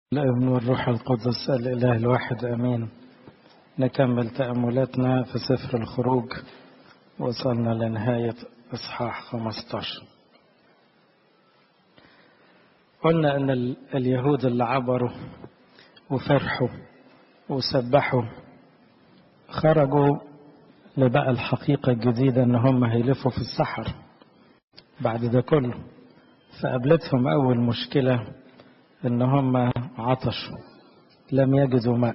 الابن والروح القدس الإله الواحد أمين نكمل تأملاتنا في سفر الخروج وصلنا لنهاية إصحاح 15 قلنا أن اليهود اللي عبروا وفرحوا وسبحوا خرجوا لبقى الحقيقة الجديدة أن هم هيلفوا في الصحر بعد ده كله فقابلتهم أول مشكلة ان هم عطشوا لم يجدوا ماء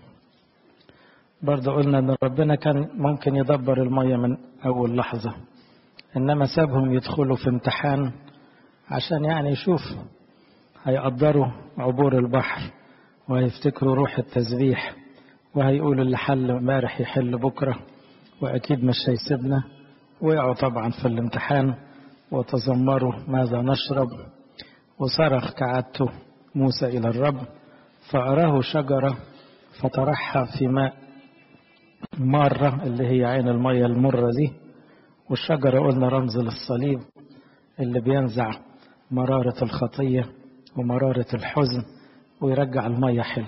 برضه قلنا ان ربنا كان ممكن يدبر المية من اول لحظة انما سابهم يدخلوا في امتحان عشان يعني يشوف هيقدروا عبور البحر وهيفتكروا روح التسبيح وهيقولوا اللي حل امبارح يحل بكرة واكيد مش هيسيبنا وقعوا طبعا في الامتحان وتذمروا ماذا نشرب وصرخ كعادته موسى إلى الرب فأراه شجرة فطرحها في ماء مارة اللي هي عين المية المرة دي والشجرة قلنا رمز للصليب اللي بينزع مرارة الخطية ومرارة الحزن ويرجع المية حلو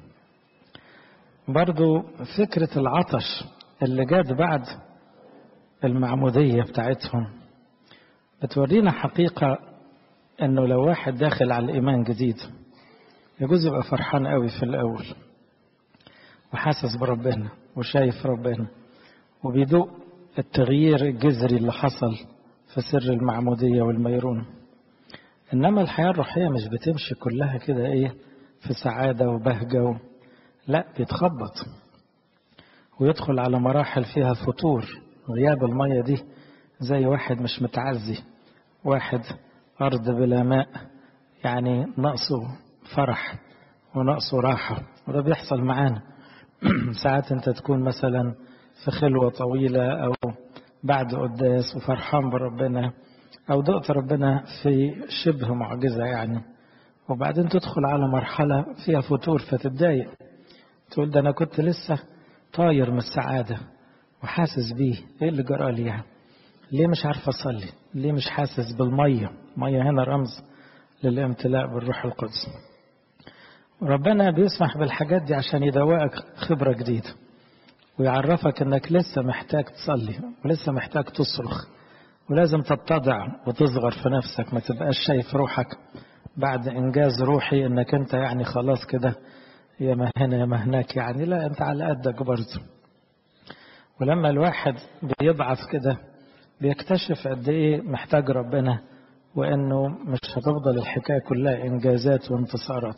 برضو فكرة العطش اللي جات بعد المعمودية بتاعتهم بتورينا حقيقة انه لو واحد داخل على الايمان جديد يجوز يبقى فرحان قوي في الاول وحاسس بربنا وشايف ربنا وبيدوق التغيير الجذري اللي حصل في سر المعمودية والميرون إنما الحياة الروحية مش بتمشي كلها كده إيه في سعادة وبهجة و... لا بيتخبط ويدخل على مراحل فيها فتور غياب المية دي زي واحد مش متعزي واحد أرض بلا ماء يعني نقصه فرح ونقصه راحة وده بيحصل معانا ساعات أنت تكون مثلا في خلوة طويلة أو بعد قداس وفرحان بربنا أو دقت ربنا في شبه معجزة يعني وبعدين تدخل على مرحلة فيها فتور فتتضايق تقول ده أنا كنت لسه طاير من السعادة وحاسس بيه إيه اللي جرى لي يعني ليه مش عارف أصلي ليه مش حاسس بالمية مية هنا رمز للامتلاء بالروح القدس ربنا بيسمح بالحاجات دي عشان يدوقك خبرة جديدة ويعرفك انك لسه محتاج تصلي ولسه محتاج تصرخ ولازم تتضع وتصغر في نفسك ما تبقاش شايف روحك بعد انجاز روحي انك انت يعني خلاص كده يا ما هنا يا ما هناك يعني لا انت على قدك برضه ولما الواحد بيضعف كده بيكتشف قد ايه محتاج ربنا وانه مش هتفضل الحكايه كلها انجازات وانتصارات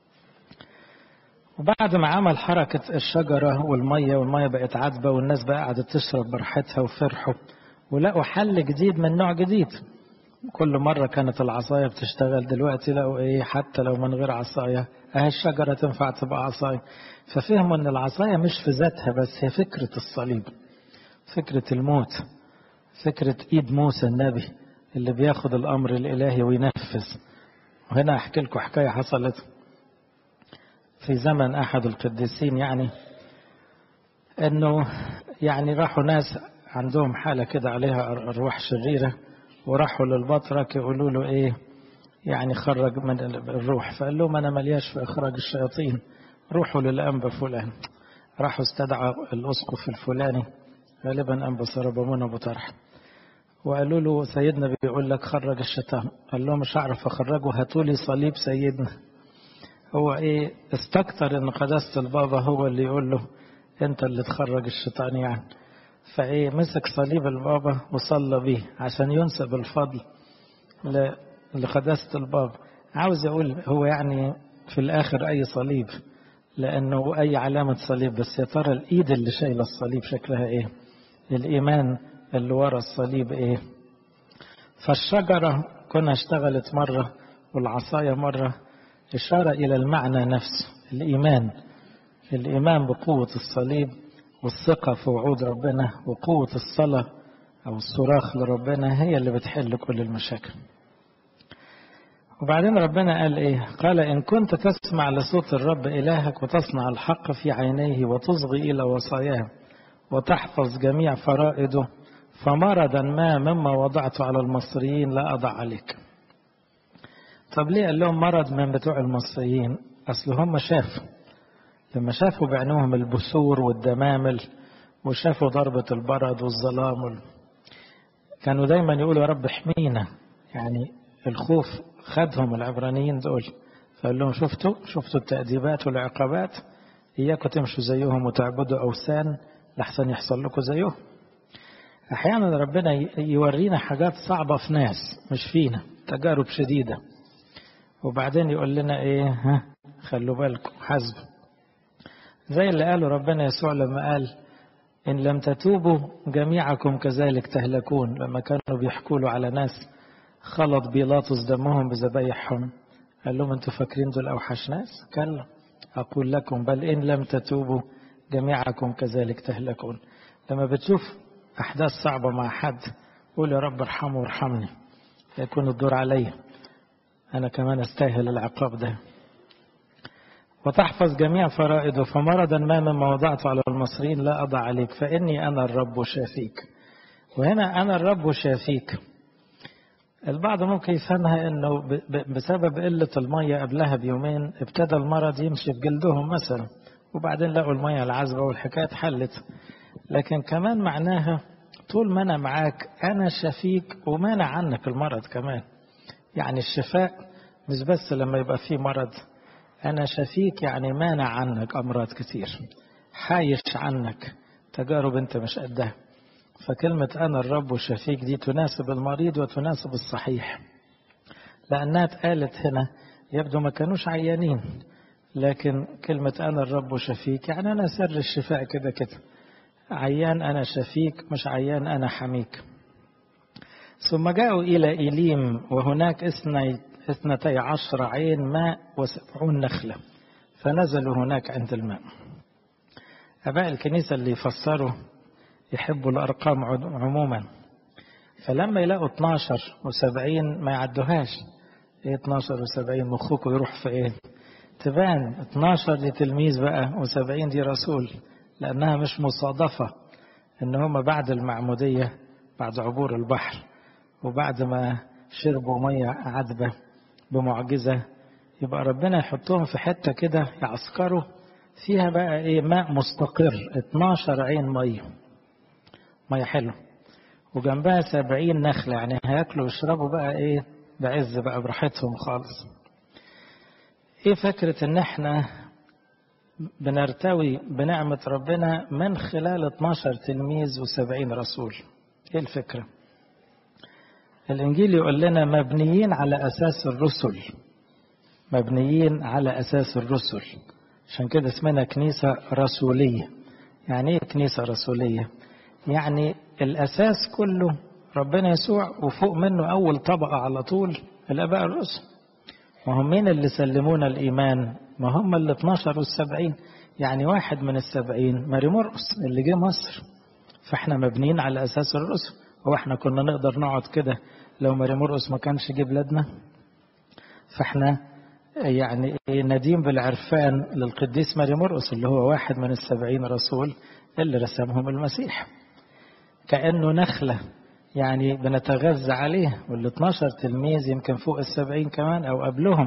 وبعد ما عمل حركة الشجرة والمية والمية بقت عذبة والناس بقى قعدت تشرب براحتها وفرحوا ولقوا حل جديد من نوع جديد كل مرة كانت العصاية بتشتغل دلوقتي لقوا ايه حتى لو من غير عصاية اهي الشجرة تنفع تبقى عصاية ففهموا ان العصاية مش في ذاتها بس هي فكرة الصليب فكرة الموت فكرة ايد موسى النبي اللي بياخد الامر الالهي وينفذ وهنا احكي لكم حكاية حصلت في زمن احد القديسين يعني انه يعني راحوا ناس عندهم حالة كده عليها ارواح شريرة وراحوا للبطرك يقولوا له ايه يعني خرج من الروح فقال لهم انا ملياش في اخراج الشياطين روحوا للانبا فلان راحوا استدعوا الاسقف الفلاني غالبا انبا سربمون ابو طرح وقالوا له سيدنا بيقول لك خرج الشيطان قال لهم مش هعرف اخرجه هاتوا لي صليب سيدنا هو ايه استكتر ان قداسه البابا هو اللي يقول له انت اللي تخرج الشيطان يعني فايه مسك صليب البابا وصلى بيه عشان ينسب الفضل لقداسه البابا عاوز اقول هو يعني في الاخر اي صليب لانه اي علامه صليب بس يا ترى الايد اللي شايله الصليب شكلها ايه الايمان اللي ورا الصليب ايه فالشجره كنا اشتغلت مره والعصايه مره إشارة إلى المعنى نفسه الإيمان الإيمان بقوة الصليب والثقة في وعود ربنا وقوة الصلاة أو الصراخ لربنا هي اللي بتحل كل المشاكل وبعدين ربنا قال إيه قال إن كنت تسمع لصوت الرب إلهك وتصنع الحق في عينيه وتصغي إلى وصاياه وتحفظ جميع فرائده فمرضا ما مما وضعته على المصريين لا أضع عليك طب ليه قال لهم مرض من بتوع المصريين أصل هم شافوا لما شافوا بعينهم البثور والدمامل وشافوا ضربة البرد والظلام وال... كانوا دايما يقولوا يا رب احمينا يعني الخوف خدهم العبرانيين دول فقال لهم شفتوا شفتوا التأديبات والعقابات إياكم تمشوا زيهم وتعبدوا أوثان لحسن يحصل لكم زيهم أحيانا ربنا يورينا حاجات صعبة في ناس مش فينا تجارب شديدة وبعدين يقول لنا إيه ها خلوا بالكم حسب زي اللي قاله ربنا يسوع لما قال إن لم تتوبوا جميعكم كذلك تهلكون لما كانوا بيحكوا له على ناس خلط بيلاطس دمهم بذبايحهم قال لهم انتوا فاكرين دول أوحش ناس كلا أقول لكم بل إن لم تتوبوا جميعكم كذلك تهلكون لما بتشوف أحداث صعبة مع حد قول يا رب ارحمه وارحمني يكون الدور علي أنا كمان أستاهل العقاب ده وتحفظ جميع فرائضه فمرضا ما مما وضعته على المصريين لا أضع عليك فإني أنا الرب شافيك وهنا أنا الرب شافيك البعض ممكن يفهمها أنه بسبب قلة المية قبلها بيومين ابتدى المرض يمشي في جلدهم مثلا وبعدين لقوا المية العذبة والحكاية اتحلت لكن كمان معناها طول ما أنا معاك أنا شفيك ومانع عنك المرض كمان يعني الشفاء مش بس لما يبقى فيه مرض أنا شفيك يعني مانع عنك أمراض كتير حايش عنك تجارب أنت مش قدها فكلمة أنا الرب شفيك دي تناسب المريض وتناسب الصحيح لأنها اتقالت هنا يبدو ما كانوش عيانين لكن كلمة أنا الرب شفيك يعني أنا سر الشفاء كده كده عيان أنا شفيك مش عيان أنا حميك ثم جاءوا إلى إيليم وهناك اثني اثنتي عشر عين ماء وسبعون نخلة فنزلوا هناك عند الماء أباء الكنيسة اللي يفسروا يحبوا الأرقام عموما فلما يلاقوا 12 و70 ما يعدوهاش ايه 12 و70 مخكم يروح في ايه تبان 12 دي تلميذ بقى و70 دي رسول لأنها مش مصادفة إن هم بعد المعمودية بعد عبور البحر وبعد ما شربوا مية عذبة بمعجزة يبقى ربنا يحطهم في حتة كده يعسكروا فيها بقى ايه ماء مستقر 12 عين مية مية حلوة وجنبها 70 نخلة يعني هياكلوا ويشربوا بقى ايه بعز بقى براحتهم خالص ايه فكرة ان احنا بنرتوي بنعمة ربنا من خلال 12 تلميذ و70 رسول ايه الفكرة الانجيل يقول لنا مبنيين على اساس الرسل مبنيين على اساس الرسل عشان كده اسمنا كنيسة رسولية يعني ايه كنيسة رسولية يعني الاساس كله ربنا يسوع وفوق منه اول طبقة على طول الاباء الرسل وهم مين اللي سلمونا الايمان ما هم ال 12 والسبعين يعني واحد من السبعين ماري مرقس اللي جه مصر فاحنا مبنيين على اساس الرسل هو احنا كنا نقدر نقعد كده لو ماري مرقس ما كانش جه بلادنا فاحنا يعني نديم بالعرفان للقديس ماري مرقس اللي هو واحد من السبعين رسول اللي رسمهم المسيح كأنه نخلة يعني بنتغذى عليه وال 12 تلميذ يمكن فوق السبعين كمان أو قبلهم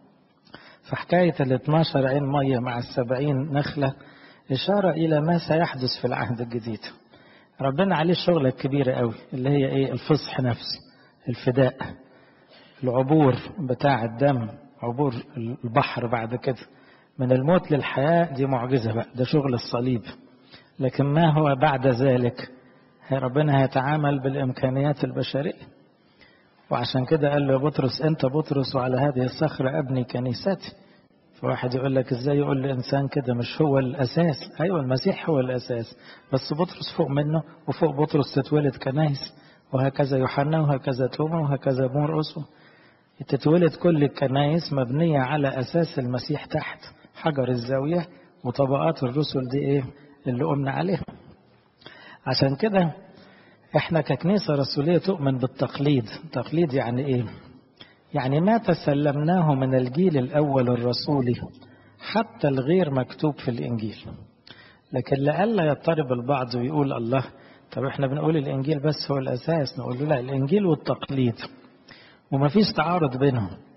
فحكاية ال 12 عين مية مع السبعين نخلة إشارة إلى ما سيحدث في العهد الجديد ربنا عليه الشغلة الكبيرة قوي اللي هي إيه الفصح نفسه الفداء العبور بتاع الدم عبور البحر بعد كده من الموت للحياة دي معجزة بقى ده شغل الصليب لكن ما هو بعد ذلك ربنا هيتعامل بالإمكانيات البشرية وعشان كده قال له بطرس أنت بطرس وعلى هذه الصخرة أبني كنيستي فواحد يقول لك ازاي يقول لإنسان كده مش هو الأساس أيوة المسيح هو الأساس بس بطرس فوق منه وفوق بطرس تتولد كنايس وهكذا يوحنا وهكذا توما وهكذا مرقس تتولد كل الكنايس مبنية على أساس المسيح تحت حجر الزاوية وطبقات الرسل دي إيه اللي قمنا عليها عشان كده احنا ككنيسة رسولية تؤمن بالتقليد تقليد يعني ايه يعني ما تسلمناه من الجيل الأول الرسولي حتى الغير مكتوب في الإنجيل لكن لئلا يضطرب البعض ويقول الله طب احنا بنقول الإنجيل بس هو الأساس نقول له لا الإنجيل والتقليد وما فيش تعارض بينهم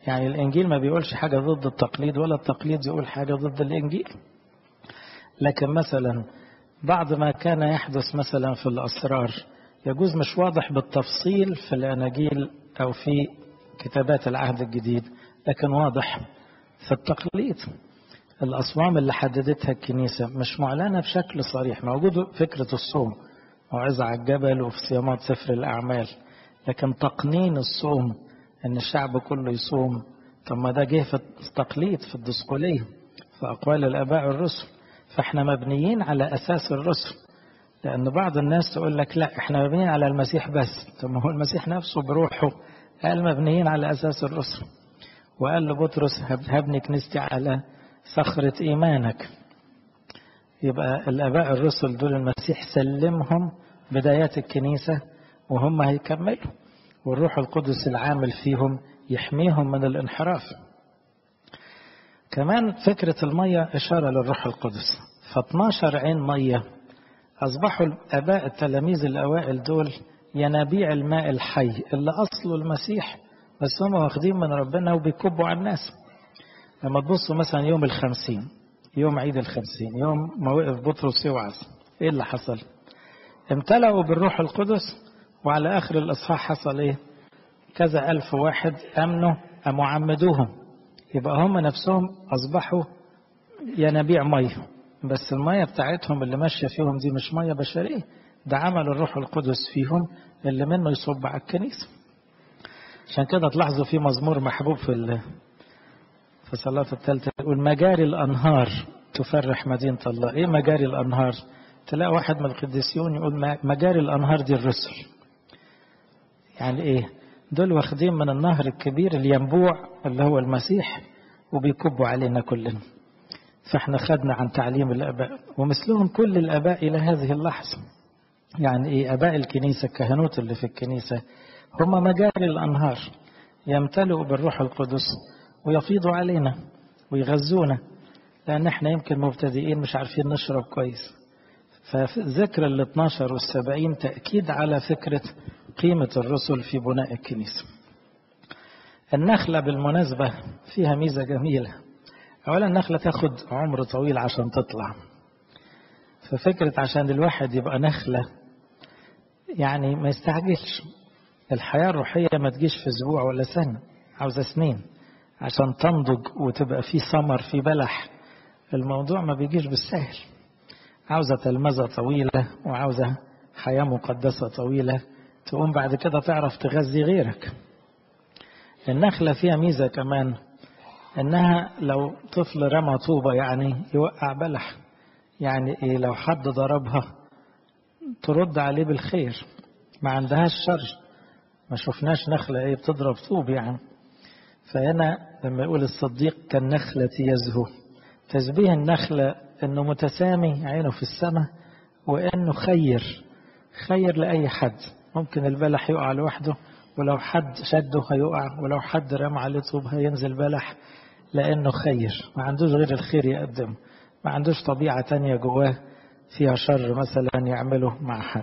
يعني الإنجيل ما بيقولش حاجة ضد التقليد ولا التقليد يقول حاجة ضد الإنجيل لكن مثلا بعض ما كان يحدث مثلا في الأسرار يجوز مش واضح بالتفصيل في الأناجيل أو في كتابات العهد الجديد لكن واضح في التقليد الأصوام اللي حددتها الكنيسة مش معلنة بشكل صريح موجود فكرة الصوم موعظة على الجبل وفي صيامات سفر الأعمال لكن تقنين الصوم ان الشعب كله يصوم طب ما ده جه في التقليد في الدسقولية في أقوال الآباء الرسل فاحنا مبنيين على أساس الرسل لأن بعض الناس تقول لك لا احنا مبنيين على المسيح بس طب ما هو المسيح نفسه بروحه قال مبنيين على أساس الرسل وقال لبطرس هبني كنيستي على صخرة إيمانك يبقى الآباء الرسل دول المسيح سلمهم بدايات الكنيسة وهم هيكملوا والروح القدس العامل فيهم يحميهم من الانحراف كمان فكرة المية إشارة للروح القدس ف12 عين مية أصبحوا الآباء التلاميذ الأوائل دول ينابيع الماء الحي اللي أصله المسيح بس هم واخدين من ربنا وبيكبوا على الناس لما تبصوا مثلا يوم الخمسين يوم عيد الخمسين يوم ما وقف بطرس يوعظ ايه اللي حصل امتلأوا بالروح القدس وعلى آخر الإصحاح حصل إيه كذا ألف واحد أمنوا أم عمدوهم يبقى هم نفسهم أصبحوا ينابيع مية بس المية بتاعتهم اللي ماشية فيهم دي مش مية بشرية ده عمل الروح القدس فيهم اللي منه يصب على الكنيسة عشان كده تلاحظوا في مزمور محبوب في في صلاة الثالثة يقول مجاري الأنهار تفرح مدينة الله إيه مجاري الأنهار تلاقي واحد من القديسيون يقول مجاري الأنهار دي الرسل يعني إيه دول واخدين من النهر الكبير الينبوع اللي هو المسيح وبيكبوا علينا كلنا فاحنا خدنا عن تعليم الآباء ومثلهم كل الآباء إلى هذه اللحظة يعني إيه آباء الكنيسة الكهنوت اللي في الكنيسة هم مجاري الأنهار يمتلئوا بالروح القدس ويفيضوا علينا ويغذونا لأن احنا يمكن مبتدئين مش عارفين نشرب كويس فذكر ال 12 والسبعين تأكيد على فكرة قيمة الرسل في بناء الكنيسة النخلة بالمناسبة فيها ميزة جميلة أولا النخلة تاخد عمر طويل عشان تطلع ففكرة عشان الواحد يبقى نخلة يعني ما يستعجلش الحياة الروحية ما تجيش في أسبوع ولا سنة عاوزة سنين عشان تنضج وتبقى في ثمر في بلح الموضوع ما بيجيش بالسهل عاوزة تلمذة طويلة وعاوزة حياة مقدسة طويلة تقوم بعد كده تعرف تغذي غيرك النخلة فيها ميزة كمان انها لو طفل رمى طوبة يعني يوقع بلح يعني ايه لو حد ضربها ترد عليه بالخير ما عندهاش شر ما شفناش نخلة ايه بتضرب طوب يعني فهنا لما يقول الصديق كالنخلة يزهو تشبيه النخلة انه متسامي عينه في السماء وانه خير خير لأي حد ممكن البلح يقع لوحده ولو حد شده هيقع ولو حد رمى عليه طوب هينزل بلح لأنه خير ما عندوش غير الخير يقدم ما عندوش طبيعة تانية جواه فيها شر مثلا يعمله مع حد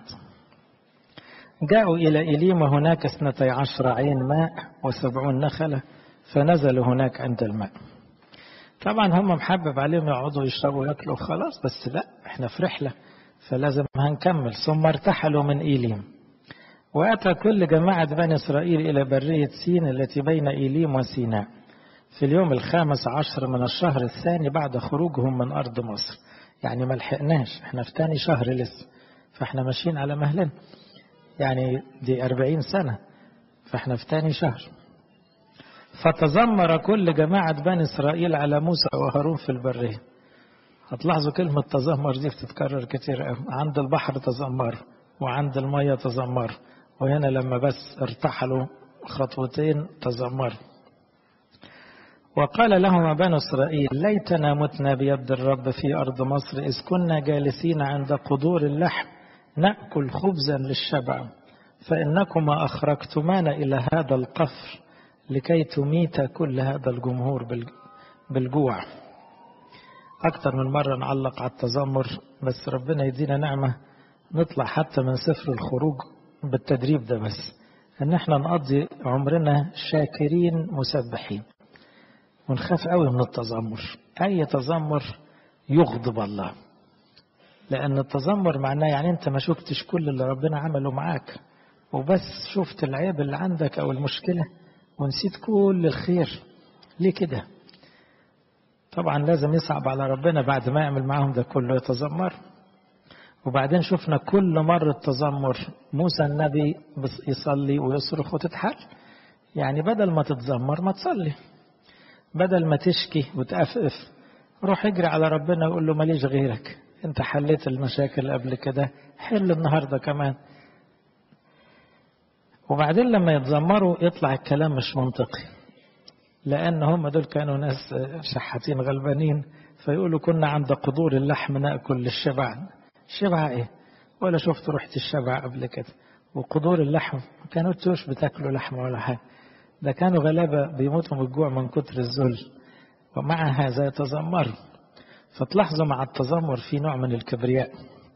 جاءوا إلى إليم هناك اثنتي عشر عين ماء وسبعون نخلة فنزلوا هناك عند الماء طبعا هم محبب عليهم يقعدوا يشربوا وياكلوا خلاص بس لا احنا في رحلة فلازم هنكمل ثم ارتحلوا من إيليم وأتى كل جماعة بني إسرائيل إلى برية سين التي بين إيليم وسيناء في اليوم الخامس عشر من الشهر الثاني بعد خروجهم من أرض مصر يعني ما لحقناش احنا في تاني شهر لسه فاحنا ماشيين على مهلنا يعني دي أربعين سنة فاحنا في تاني شهر فتذمر كل جماعة بني إسرائيل على موسى وهارون في البرية هتلاحظوا كلمة تذمر دي بتتكرر كتير قوي عند البحر تذمر وعند المية تذمر وهنا لما بس ارتحلوا خطوتين تذمر وقال لهما بنو إسرائيل ليتنا متنا بيد الرب في أرض مصر إذ كنا جالسين عند قدور اللحم نأكل خبزا للشبع فإنكما أخرجتمانا إلى هذا القفر لكي تميت كل هذا الجمهور بالجوع أكثر من مرة نعلق على التذمر بس ربنا يدينا نعمة نطلع حتى من سفر الخروج بالتدريب ده بس ان احنا نقضي عمرنا شاكرين مسبحين ونخاف قوي من التذمر أي تذمر يغضب الله لأن التذمر معناه يعني أنت ما شفتش كل اللي ربنا عمله معاك وبس شفت العيب اللي عندك أو المشكلة ونسيت كل الخير ليه كده طبعا لازم يصعب على ربنا بعد ما يعمل معاهم ده كله يتذمر وبعدين شفنا كل مرة تذمر موسى النبي يصلي ويصرخ وتتحل يعني بدل ما تتذمر ما تصلي بدل ما تشكي وتأفف روح اجري على ربنا وقول له ماليش غيرك انت حليت المشاكل قبل كده حل النهاردة كمان وبعدين لما يتذمروا يطلع الكلام مش منطقي لأن هم دول كانوا ناس شحاتين غلبانين فيقولوا كنا عند قدور اللحم نأكل للشبع الشبع ايه ولا شفت رحت الشبع قبل كده وقدور اللحم ما كانوش بتاكلوا لحم ولا حاجة ده كانوا غلابة بيموتوا من الجوع من كتر الذل ومع هذا يتذمروا فتلاحظوا مع التذمر في نوع من الكبرياء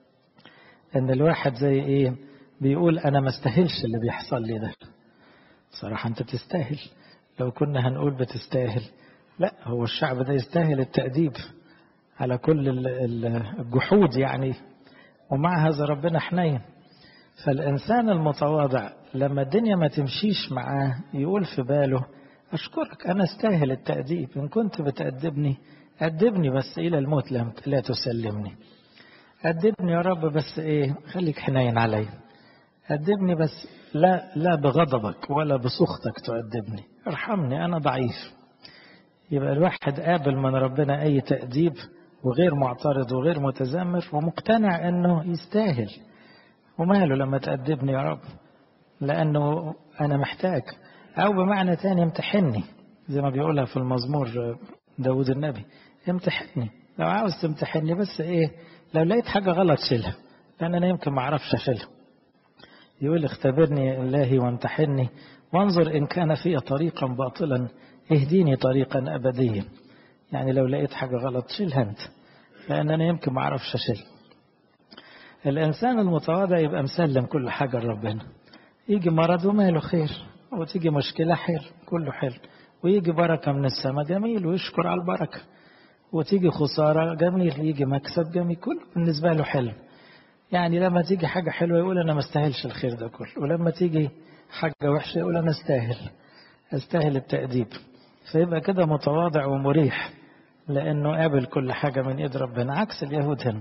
ان الواحد زي ايه بيقول انا ما استاهلش اللي بيحصل لي ده صراحة انت تستاهل لو كنا هنقول بتستاهل لا هو الشعب ده يستاهل التأديب على كل الجحود يعني ومع هذا ربنا حنين فالإنسان المتواضع لما الدنيا ما تمشيش معاه يقول في باله أشكرك أنا استاهل التأديب إن كنت بتأدبني أدبني بس إلى الموت لم لا تسلمني أدبني يا رب بس إيه خليك حنين علي أدبني بس لا لا بغضبك ولا بسخطك تؤدبني ارحمني أنا ضعيف يبقى الواحد قابل من ربنا أي تأديب وغير معترض وغير متذمر ومقتنع أنه يستاهل وماله لما تأدبني يا رب لأنه أنا محتاج أو بمعنى تاني امتحني زي ما بيقولها في المزمور داود النبي امتحني لو عاوز تمتحني بس ايه لو لقيت حاجة غلط شيلها لأن أنا يمكن ما أعرفش أشيلها يقول اختبرني الله وامتحني وانظر إن كان في طريقا باطلا اهديني طريقا أبديا يعني لو لقيت حاجة غلط شيلها أنت لأن أنا يمكن ما أعرفش أشيل الإنسان المتواضع يبقى مسلم كل حاجة لربنا يجي مرض وماله خير وتيجي مشكلة حلو كله حلو ويجي بركة من السماء جميل ويشكر على البركة وتيجي خسارة جميل يجي مكسب جميل كله بالنسبة له حلو يعني لما تيجي حاجة حلوة يقول أنا ما استاهلش الخير ده كله ولما تيجي حاجة وحشة يقول أنا استاهل استاهل التأديب فيبقى كده متواضع ومريح لأنه قابل كل حاجة من إيد ربنا عكس اليهود هنا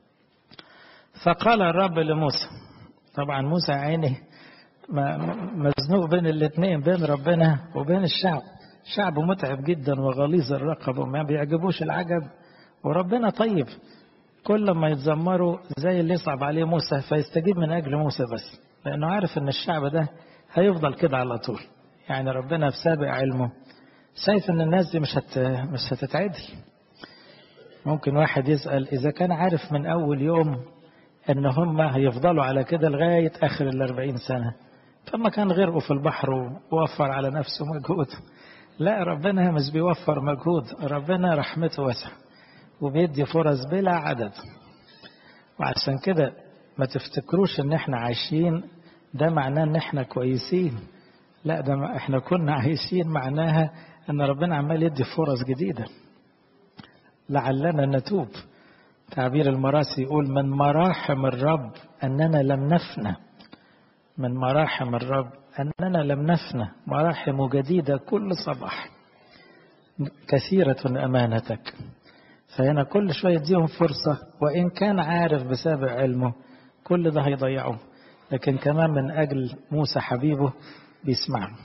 فقال الرب لموسى طبعا موسى عيني مزنوق بين الاثنين بين ربنا وبين الشعب شعب متعب جدا وغليظ الرقبة وما بيعجبوش العجب وربنا طيب كل ما يتذمروا زي اللي يصعب عليه موسى فيستجيب من أجل موسى بس لأنه عارف أن الشعب ده هيفضل كده على طول يعني ربنا في سابق علمه شايف أن الناس دي مش هت... مش هتتعدل ممكن واحد يسأل إذا كان عارف من أول يوم أن هم هيفضلوا على كده لغاية آخر الأربعين سنة فما كان غرقوا في البحر ووفر على نفسه مجهود لا ربنا مش بيوفر مجهود ربنا رحمته واسعة وبيدي فرص بلا عدد وعشان كده ما تفتكروش ان احنا عايشين ده معناه ان احنا كويسين لا ده احنا كنا عايشين معناها ان ربنا عمال يدي فرص جديدة لعلنا نتوب تعبير المراسي يقول من مراحم الرب اننا لم نفنى من مراحم الرب أننا لم نفنى مراحم جديدة كل صباح كثيرة أمانتك فهنا كل شوية يديهم فرصة وإن كان عارف بسابق علمه كل ده هيضيعه لكن كمان من أجل موسى حبيبه بيسمعه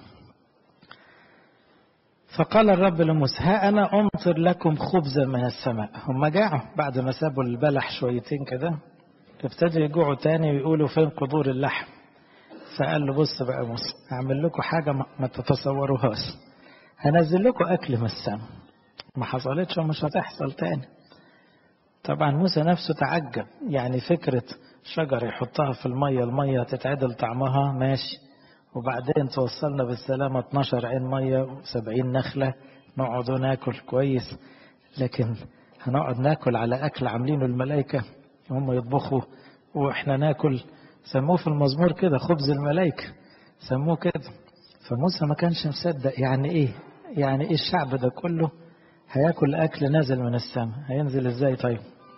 فقال الرب لموسى ها أنا أمطر لكم خبزا من السماء هم جاعوا بعد ما سابوا البلح شويتين كده ابتدوا يجوعوا تاني ويقولوا فين قدور اللحم فقال له بص بقى موسى هعمل لكم حاجة ما تتصوروهاش هنزل لكم أكل من السماء ما حصلتش ومش هتحصل تاني طبعا موسى نفسه تعجب يعني فكرة شجر يحطها في المية المية تتعدل طعمها ماشي وبعدين توصلنا بالسلامة 12 عين مية و70 نخلة نقعد ناكل كويس لكن هنقعد ناكل على أكل عاملينه الملائكة هم يطبخوا وإحنا ناكل سموه في المزمور كده خبز الملائكة سموه كده فموسى ما كانش مصدق يعني ايه يعني ايه الشعب ده كله هياكل اكل نازل من السماء هينزل ازاي طيب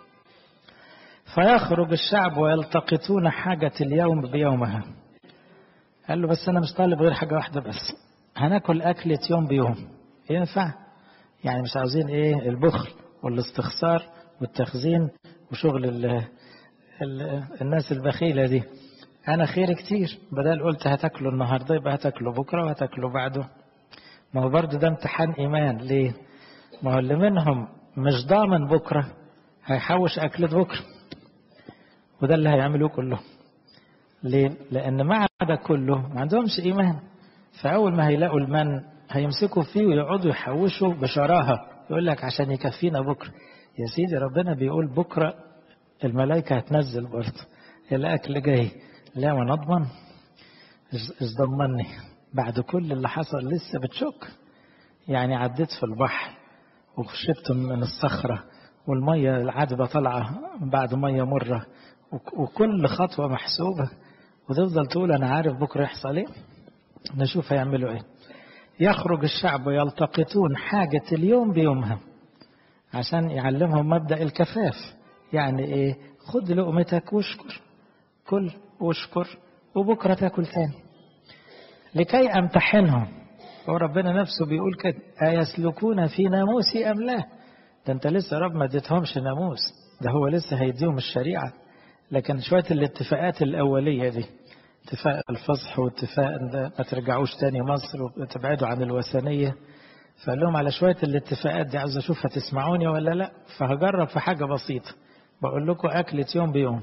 فيخرج الشعب ويلتقطون حاجة اليوم بيومها قال له بس انا مش طالب غير حاجة واحدة بس هناكل اكلة يوم بيوم ينفع يعني مش عاوزين ايه البخل والاستخسار والتخزين وشغل ال ال الناس البخيلة دي أنا خير كتير بدل قلت هتاكلوا النهاردة يبقى هتاكلوا بكرة وهتاكلوا بعده ما هو برضه ده امتحان إيمان ليه؟ ما هو اللي منهم مش ضامن بكرة هيحوش أكلة بكرة وده اللي هيعملوه كله ليه؟ لأن مع ده كله ما عندهمش إيمان فأول ما هيلاقوا المن هيمسكوا فيه ويقعدوا يحوشوا بشراهة يقول لك عشان يكفينا بكرة يا سيدي ربنا بيقول بكرة الملائكة هتنزل برضه الأكل جاي لا ما نضمن ايش ضمني بعد كل اللي حصل لسه بتشك يعني عديت في البحر وشربت من الصخرة والمية العذبة طالعة بعد مية مرة وكل خطوة محسوبة وتفضل تقول أنا عارف بكرة يحصل إيه نشوف هيعملوا إيه يخرج الشعب يلتقطون حاجة اليوم بيومها عشان يعلمهم مبدأ الكفاف يعني إيه خد لقمتك واشكر كل واشكر وبكرة تاكل تاني لكي أمتحنهم هو ربنا نفسه بيقول كده أيسلكون في ناموسي أم لا ده أنت لسه رب ما اديتهمش ناموس ده هو لسه هيديهم الشريعة لكن شوية الاتفاقات الأولية دي اتفاق الفصح واتفاق ان ما ترجعوش تاني مصر وتبعدوا عن الوثنية فقال لهم على شوية الاتفاقات دي عاوز أشوف هتسمعوني ولا لا فهجرب في حاجة بسيطة بقول لكم أكلة يوم بيوم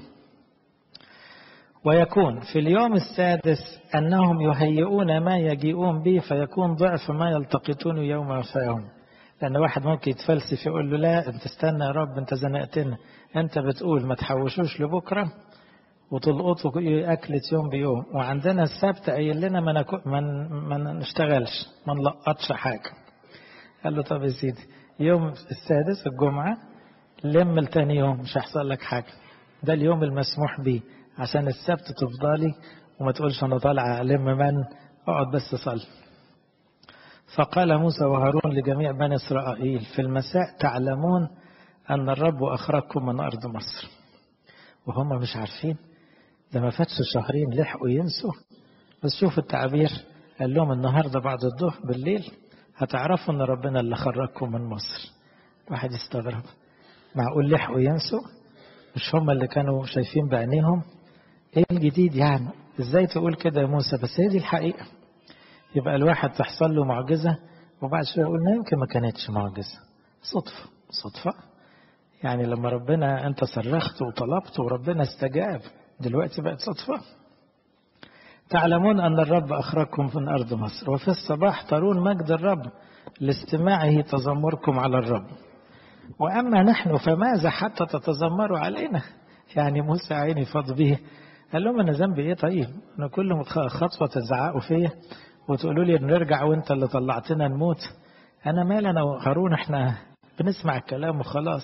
ويكون في اليوم السادس أنهم يهيئون ما يجيئون به فيكون ضعف ما يلتقطون يوم وفاهم لأن واحد ممكن يتفلسف يقول له لا أنت استنى يا رب أنت زنقتنا أنت بتقول ما تحوشوش لبكرة وتلقطوا أكلة يوم بيوم وعندنا السبت قايل لنا ما, نكو ما, ما نشتغلش ما نلقطش حاجة قال له طب يا سيدي يوم السادس الجمعة لم التاني يوم مش هيحصل لك حاجة ده اليوم المسموح به عشان السبت تفضلي وما تقولش انا طالعه الم من اقعد بس صلي فقال موسى وهارون لجميع بني اسرائيل في المساء تعلمون ان الرب اخرجكم من ارض مصر وهم مش عارفين ده ما فاتش شهرين لحقوا ينسوا بس شوفوا التعبير قال لهم النهارده بعد الظهر بالليل هتعرفوا ان ربنا اللي خرجكم من مصر واحد يستغرب معقول لحقوا ينسوا مش هم اللي كانوا شايفين بعينيهم ايه الجديد يعني ازاي تقول كده يا موسى بس هي دي الحقيقة يبقى الواحد تحصل له معجزة وبعد شوية يقول ما يمكن ما كانتش معجزة صدفة صدفة يعني لما ربنا انت صرخت وطلبت وربنا استجاب دلوقتي بقت صدفة تعلمون أن الرب أخرجكم من أرض مصر وفي الصباح ترون مجد الرب لاستماعه تذمركم على الرب وأما نحن فماذا حتى تتذمروا علينا يعني موسى عيني فاض به قال لهم أنا ذنبي إيه طيب أنا كل خطوة تزعقوا فيا وتقولوا لي نرجع وأنت اللي طلعتنا نموت أنا مال أنا وهارون إحنا بنسمع الكلام وخلاص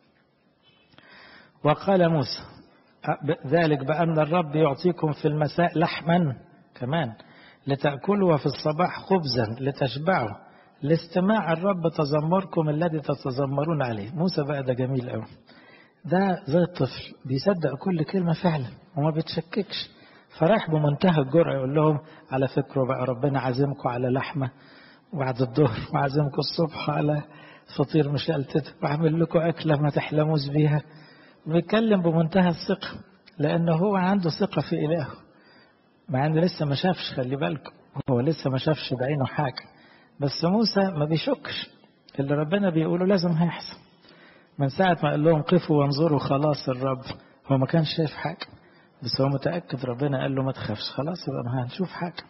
وقال موسى ذلك بأن الرب يعطيكم في المساء لحما كمان لتأكلوا وفي الصباح خبزا لتشبعوا لاستماع الرب تذمركم الذي تتذمرون عليه موسى بقى ده جميل قوي ده زي الطفل بيصدق كل كلمة فعلا وما بيتشككش فراح بمنتهى الجرأة يقول لهم على فكرة بقى ربنا عازمكم على لحمة بعد الظهر وعازمكم الصبح على فطير مشلتت وعامل لكم أكلة ما تحلموش بيها بيتكلم بمنتهى الثقة لأنه هو عنده ثقة في إلهه مع أنه لسه ما شافش خلي بالكم هو لسه ما شافش بعينه حاجة بس موسى ما بيشكش اللي ربنا بيقوله لازم هيحصل من ساعة ما قال لهم قفوا وانظروا خلاص الرب هو ما كانش شايف حاجة بس هو متأكد ربنا قال له ما تخافش خلاص يبقى ما هنشوف حاجة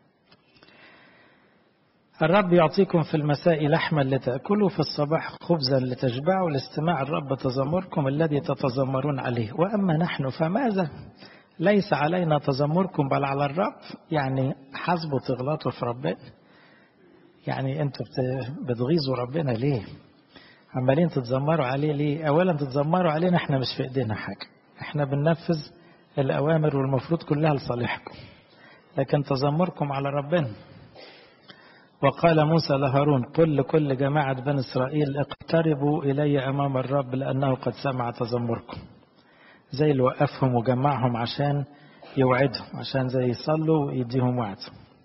الرب يعطيكم في المساء لحما لتأكلوا في الصباح خبزا لتشبعوا لاستماع الرب تذمركم الذي تتذمرون عليه وأما نحن فماذا ليس علينا تذمركم بل على الرب يعني حسبوا تغلطوا في ربنا يعني انتوا بتغيظوا ربنا ليه عمالين تتذمروا عليه ليه اولا تتذمروا علينا احنا مش في ايدينا حاجه احنا بننفذ الاوامر والمفروض كلها لصالحكم لكن تذمركم على ربنا وقال موسى لهارون قل لكل جماعة بني إسرائيل اقتربوا إلي أمام الرب لأنه قد سمع تذمركم زي اللي وقفهم وجمعهم عشان يوعدهم عشان زي يصلوا ويديهم وعد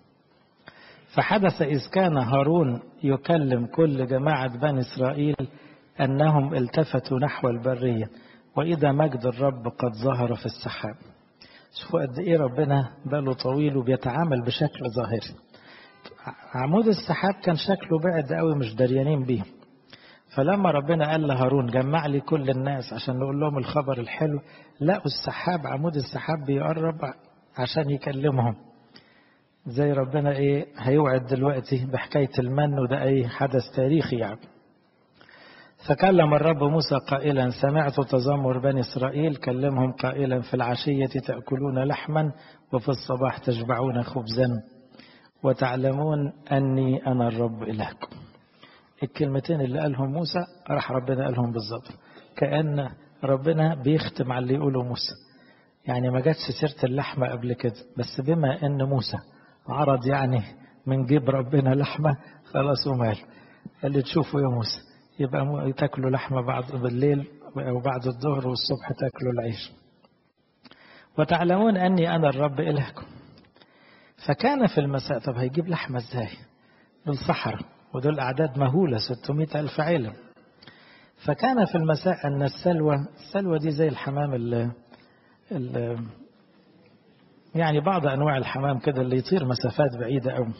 فحدث إذ كان هارون يكلم كل جماعة بني إسرائيل أنهم التفتوا نحو البرية وإذا مجد الرب قد ظهر في السحاب شوفوا قد إيه ربنا باله طويل وبيتعامل بشكل ظاهري عمود السحاب كان شكله بعد قوي مش دريانين بيه فلما ربنا قال لهارون جمع لي كل الناس عشان نقول لهم الخبر الحلو لقوا السحاب عمود السحاب بيقرب عشان يكلمهم زي ربنا ايه هيوعد دلوقتي بحكاية المن وده ايه حدث تاريخي يعني فكلم الرب موسى قائلا سمعت تذمر بني إسرائيل كلمهم قائلا في العشية تأكلون لحما وفي الصباح تشبعون خبزا وتعلمون أني أنا الرب إلهكم الكلمتين اللي قالهم موسى راح ربنا قالهم بالظبط كأن ربنا بيختم على اللي يقوله موسى يعني ما جاتش سيرة اللحمة قبل كده بس بما أن موسى عرض يعني من جيب ربنا لحمة خلاص ومال اللي تشوفه يا موسى يبقى تاكلوا لحمة بعد بالليل أو بعد الظهر والصبح تاكلوا العيش وتعلمون أني أنا الرب إلهكم فكان في المساء طب هيجيب لحمة ازاي دول صحراء ودول أعداد مهولة 600 ألف عيلة فكان في المساء أن السلوى السلوى دي زي الحمام ال ال يعني بعض أنواع الحمام كده اللي يطير مسافات بعيدة أوي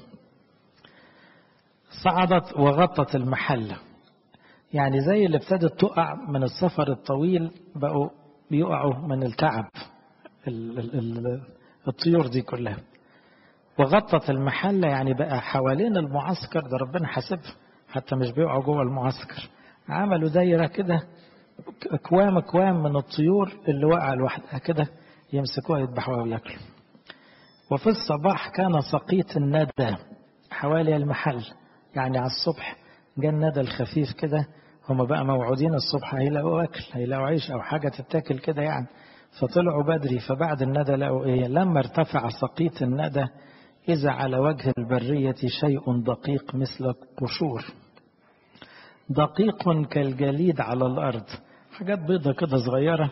صعدت وغطت المحلة يعني زي اللي ابتدت تقع من السفر الطويل بقوا بيقعوا من التعب ال ال ال الطيور دي كلها وغطت المحلة يعني بقى حوالين المعسكر ده ربنا حاسبها حتى مش بيقعوا جوه المعسكر عملوا دايرة كده أكوام أكوام من الطيور اللي وقع لوحدها كده يمسكوها يذبحوها وياكلوا وفي الصباح كان سقيط الندى حوالي المحل يعني على الصبح جاء الندى الخفيف كده هم بقى موعودين الصبح هيلاقوا أكل هيلاقوا عيش أو حاجة تتاكل كده يعني فطلعوا بدري فبعد الندى لقوا إيه لما ارتفع سقيط الندى إذا على وجه البرية شيء دقيق مثل قشور دقيق كالجليد على الأرض حاجات بيضة كده صغيرة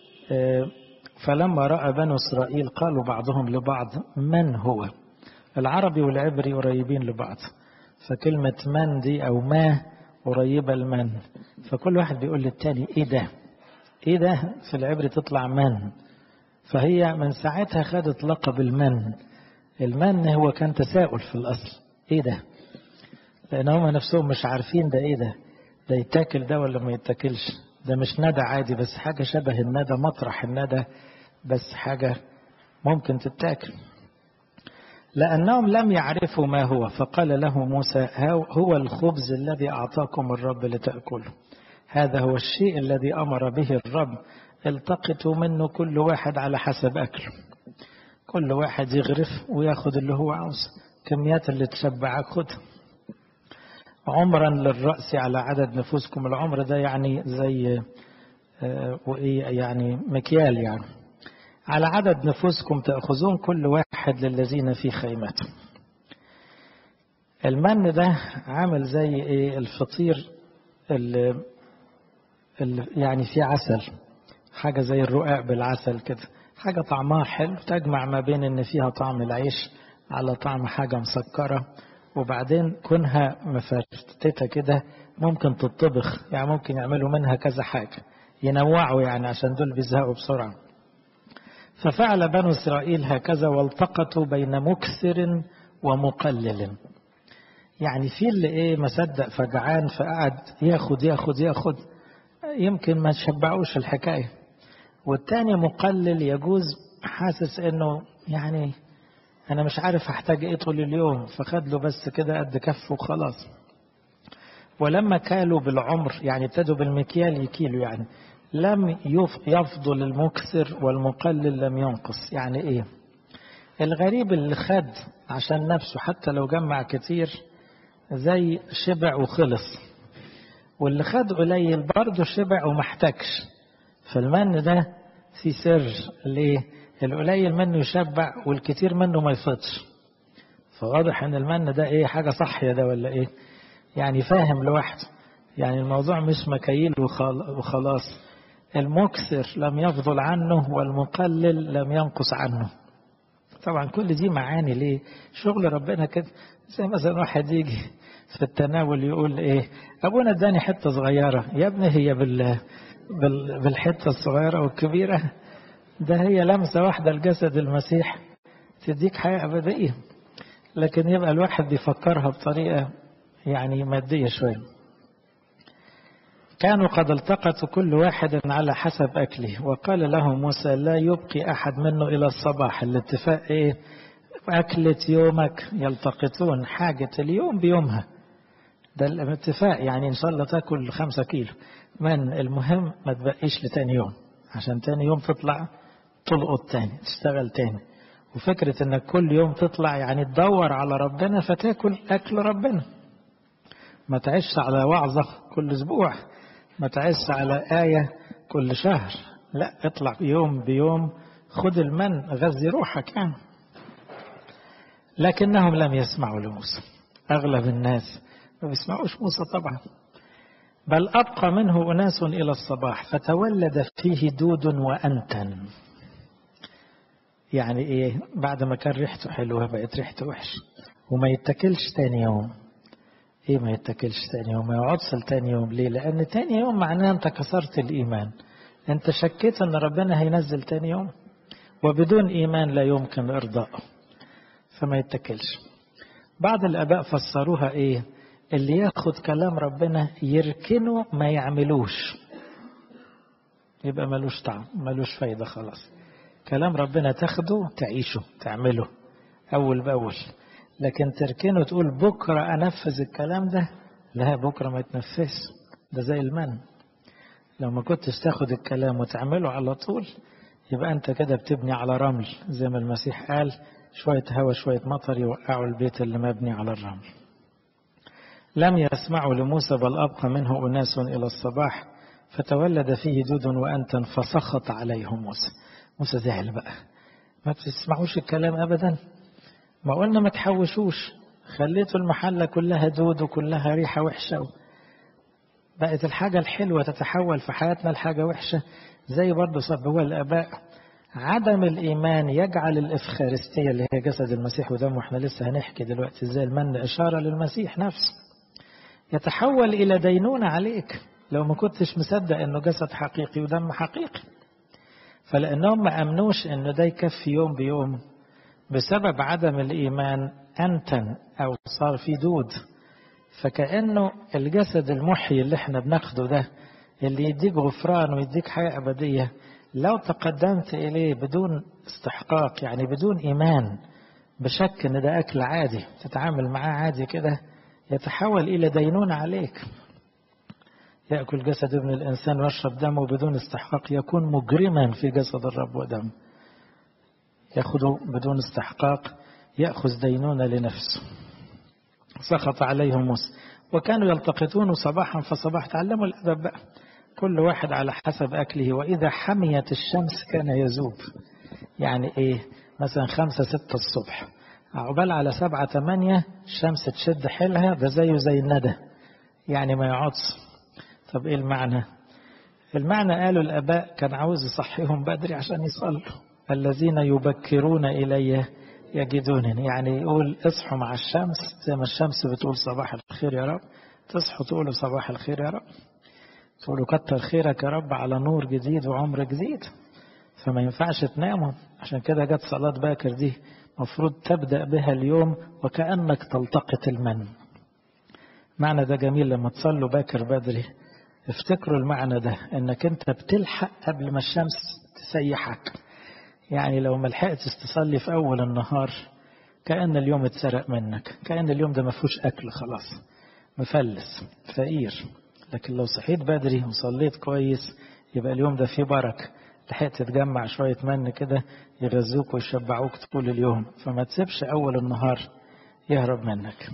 فلما رأى بنو إسرائيل قالوا بعضهم لبعض من هو العربي والعبري قريبين لبعض فكلمة من دي أو ما قريبة المن فكل واحد بيقول للتاني إيه ده إيه ده في العبري تطلع من فهي من ساعتها خدت لقب المن المن هو كان تساؤل في الأصل إيه ده لأن هم نفسهم مش عارفين ده إيه ده ده يتاكل ده ولا ما يتاكلش ده مش ندى عادي بس حاجة شبه الندى مطرح الندى بس حاجة ممكن تتاكل لأنهم لم يعرفوا ما هو فقال له موسى هو الخبز الذي أعطاكم الرب لتأكله هذا هو الشيء الذي أمر به الرب التقطوا منه كل واحد على حسب أكله كل واحد يغرف وياخد اللي هو عاوز كميات اللي تشبعك خدها عمرا للرأس على عدد نفوسكم العمر ده يعني زي وإيه يعني مكيال يعني على عدد نفوسكم تأخذون كل واحد للذين في خيمته المن ده عامل زي إيه الفطير اللي, اللي يعني فيه عسل حاجة زي الرقاق بالعسل كده حاجة طعمها حلو تجمع ما بين ان فيها طعم العيش على طعم حاجة مسكرة وبعدين كونها مفتتة كده ممكن تطبخ يعني ممكن يعملوا منها كذا حاجة ينوعوا يعني عشان دول بيزهقوا بسرعة ففعل بنو إسرائيل هكذا والتقطوا بين مكثر ومقلل يعني في اللي ايه ما صدق فجعان فقعد ياخد ياخد ياخد يمكن ما تشبعوش الحكايه والتاني مقلل يجوز حاسس انه يعني انا مش عارف هحتاج ايه طول اليوم فخد له بس كده قد كف وخلاص ولما كالوا بالعمر يعني ابتدوا بالمكيال يكيلوا يعني لم يفضل المكسر والمقلل لم ينقص يعني ايه الغريب اللي خد عشان نفسه حتى لو جمع كتير زي شبع وخلص واللي خد قليل برضه شبع ومحتاجش فالمن ده في سر ليه القليل منه يشبع والكتير منه ما يفضش فواضح ان المن ده ايه حاجة صحية ده ولا ايه يعني فاهم لوحده يعني الموضوع مش مكاييل وخلاص المكسر لم يفضل عنه والمقلل لم ينقص عنه طبعا كل دي معاني ليه شغل ربنا كده زي مثلا واحد يجي في التناول يقول ايه ابونا اداني حته صغيره يا ابني هي بال بالحته الصغيره والكبيره ده هي لمسه واحده لجسد المسيح تديك حياه ابديه لكن يبقى الواحد بيفكرها بطريقه يعني ماديه شويه كانوا قد التقطوا كل واحد على حسب أكله وقال له موسى لا يبقي أحد منه إلى الصباح الاتفاق إيه أكلة يومك يلتقطون حاجة اليوم بيومها ده الاتفاق يعني إن شاء الله تاكل خمسة كيلو من المهم ما تبقيش لتاني يوم عشان تاني يوم تطلع تلقط تاني تشتغل تاني وفكرة انك كل يوم تطلع يعني تدور على ربنا فتاكل أكل ربنا ما تعيش على وعظة كل أسبوع ما تعيش على آية كل شهر لا اطلع يوم بيوم خد المن غذي روحك يعني لكنهم لم يسمعوا لموسى أغلب الناس ما بيسمعوش موسى طبعا بل أبقى منه أناس إلى الصباح فتولد فيه دود وأنتن يعني إيه بعد ما كان ريحته حلوة بقت ريحته وحشة وما يتكلش تاني يوم ايه ما يتكلش تاني يوم ما يقعدش لتاني يوم ليه لان تاني يوم معناه انت كسرت الايمان انت شكيت ان ربنا هينزل تاني يوم وبدون ايمان لا يمكن ارضائه فما يتكلش بعض الاباء فسروها ايه اللي ياخد كلام ربنا يركنه ما يعملوش يبقى ملوش طعم ملوش فايدة خلاص كلام ربنا تاخده تعيشه تعمله أول بأول لكن تركنه تقول بكرة أنفذ الكلام ده لا بكرة ما يتنفذش ده زي المن لو ما كنتش تاخد الكلام وتعمله على طول يبقى أنت كده بتبني على رمل زي ما المسيح قال شوية هوا شوية مطر يوقعوا البيت اللي مبني على الرمل لم يسمعوا لموسى بل أبقى منه أناس إلى الصباح فتولد فيه دود وأنتن فسخط عليهم موسى موسى زعل بقى ما بتسمعوش الكلام أبدا ما قلنا ما تحوشوش خليتوا المحلة كلها دود وكلها ريحة وحشة بقت الحاجة الحلوة تتحول في حياتنا لحاجة وحشة زي برضه صبوا الآباء عدم الإيمان يجعل الإفخارستية اللي هي جسد المسيح ودمه احنا لسه هنحكي دلوقتي ازاي المن إشارة للمسيح نفسه يتحول إلى دينونة عليك لو ما كنتش مصدق إنه جسد حقيقي ودم حقيقي فلأنهم ما أمنوش إنه ده يكفي يوم بيوم بسبب عدم الإيمان أنتن أو صار في دود فكأنه الجسد المحيي اللي احنا بناخده ده اللي يديك غفران ويديك حياة أبدية لو تقدمت إليه بدون استحقاق يعني بدون إيمان بشك إن ده أكل عادي تتعامل معاه عادي كده يتحول إلى دينونة عليك يأكل جسد ابن الإنسان ويشرب دمه بدون استحقاق يكون مجرما في جسد الرب ودمه يأخذه بدون استحقاق يأخذ دينونة لنفسه سخط عليهم موسى وكانوا يلتقطون صباحا فصباح تعلموا الأدب بقى كل واحد على حسب أكله وإذا حميت الشمس كان يذوب يعني إيه مثلا خمسة ستة الصبح عقبال على سبعة ثمانية الشمس تشد حيلها ده زيه زي الندى يعني ما يقعدش طب إيه المعنى المعنى قالوا الآباء كان عاوز يصحيهم بدري عشان يصلوا الذين يبكرون إلي يجدونني يعني يقول اصحوا مع الشمس زي ما الشمس بتقول صباح الخير يا رب تصحوا تقولوا صباح الخير يا رب تقولوا كتر خيرك يا رب على نور جديد وعمر جديد فما ينفعش تناموا عشان كده جت صلاة باكر دي مفروض تبدأ بها اليوم وكأنك تلتقط المن معنى ده جميل لما تصلوا باكر بدري افتكروا المعنى ده انك انت بتلحق قبل ما الشمس تسيحك يعني لو ما لحقتش تصلي في اول النهار كأن اليوم اتسرق منك كأن اليوم ده ما فيهوش اكل خلاص مفلس فقير لكن لو صحيت بدري وصليت كويس يبقى اليوم ده فيه بركة لحقت تجمع شوية من كده يغذوك ويشبعوك طول اليوم فما تسيبش أول النهار يهرب منك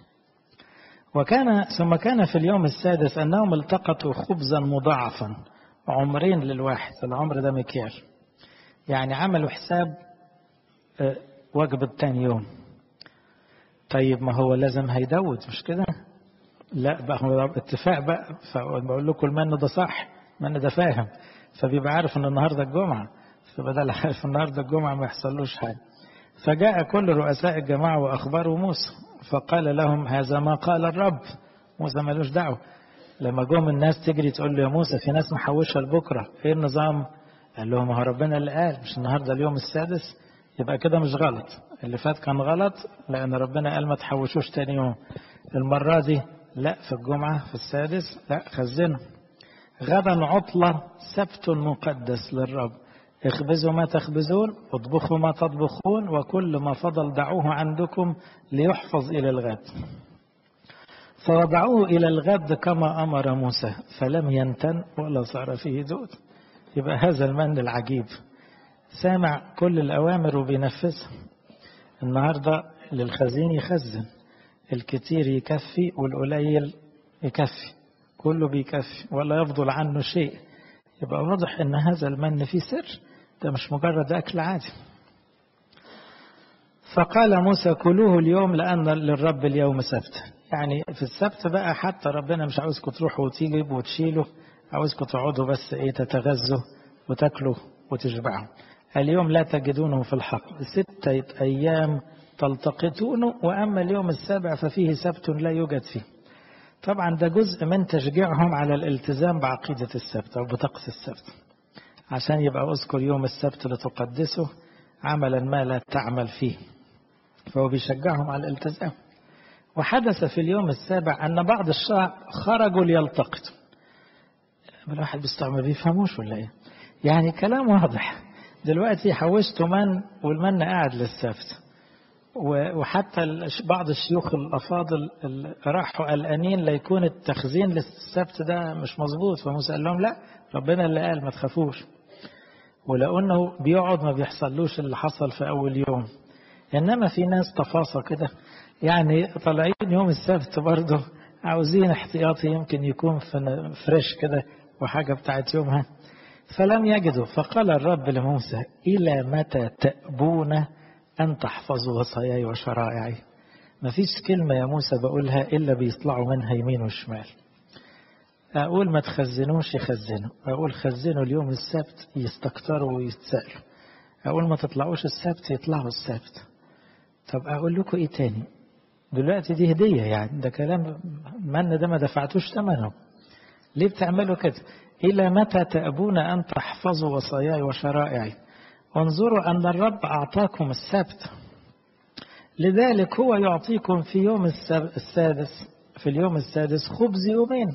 وكان ثم كان في اليوم السادس أنهم التقطوا خبزا مضاعفا عمرين للواحد العمر ده مكيال يعني عملوا حساب وجبة تاني يوم طيب ما هو لازم هيدود مش كده لا بقى هو اتفاق بقى فبقول لكم المن ده صح المن ده فاهم فبيبقى عارف ان النهارده الجمعه فبدل عارف النهارده الجمعه ما يحصلوش حاجه فجاء كل رؤساء الجماعه واخبروا موسى فقال لهم هذا ما قال الرب موسى ملوش دعوه لما جم الناس تجري تقول له يا موسى في ناس محوشه لبكره ايه النظام قال لهم هو ربنا اللي قال مش النهارده اليوم السادس يبقى كده مش غلط اللي فات كان غلط لان ربنا قال ما تحوشوش تاني يوم المره دي لا في الجمعه في السادس لا خزنوا غدا عطله سبت مقدس للرب اخبزوا ما تخبزون اطبخوا ما تطبخون وكل ما فضل دعوه عندكم ليحفظ الى الغد فوضعوه إلى الغد كما أمر موسى فلم ينتن ولا صار فيه دود يبقى هذا المن العجيب سامع كل الأوامر وبينفذها النهاردة للخزين يخزن الكتير يكفي والقليل يكفي كله بيكفي ولا يفضل عنه شيء يبقى واضح ان هذا المن فيه سر ده مش مجرد اكل عادي فقال موسى كلوه اليوم لان للرب اليوم سبت يعني في السبت بقى حتى ربنا مش عاوزكم تروحوا وتيجوا وتشيلوا عاوزكم تقعدوا بس ايه تتغذوا وتاكلوا وتشبعوا اليوم لا تجدونه في الحقل ستة أيام تلتقطونه وأما اليوم السابع ففيه سبت لا يوجد فيه طبعا ده جزء من تشجيعهم على الالتزام بعقيدة السبت أو بطقس السبت عشان يبقى أذكر يوم السبت لتقدسه عملا ما لا تعمل فيه فهو بيشجعهم على الالتزام وحدث في اليوم السابع أن بعض الشعب خرجوا ليلتقطوا الواحد بيستعمل بيفهموش ولا ايه يعني كلام واضح دلوقتي حوشتوا من والمن قاعد للسبت وحتى بعض الشيوخ الافاضل راحوا قلقانين ليكون التخزين للسبت ده مش مظبوط فموسى قال لهم لا ربنا اللي قال ما تخافوش ولو انه بيقعد ما بيحصلوش اللي حصل في اول يوم انما في ناس تفاصى كده يعني طالعين يوم السبت برضه عاوزين احتياطي يمكن يكون فريش كده وحاجه بتاعت يومها فلم يجدوا فقال الرب لموسى الى متى تأبون أن تحفظوا وصاياي وشرائعي ما فيش كلمة يا موسى بقولها إلا بيطلعوا منها يمين وشمال أقول ما تخزنوش يخزنوا أقول خزنوا اليوم السبت يستكتروا ويتسألوا أقول ما تطلعوش السبت يطلعوا السبت طب أقول لكم إيه تاني دلوقتي دي هدية يعني ده كلام من ده ما دفعتوش ثمنه ليه بتعملوا كده إلى متى تأبون أن تحفظوا وصاياي وشرائعي انظروا أن الرب أعطاكم السبت لذلك هو يعطيكم في يوم السادس في اليوم السادس خبز يومين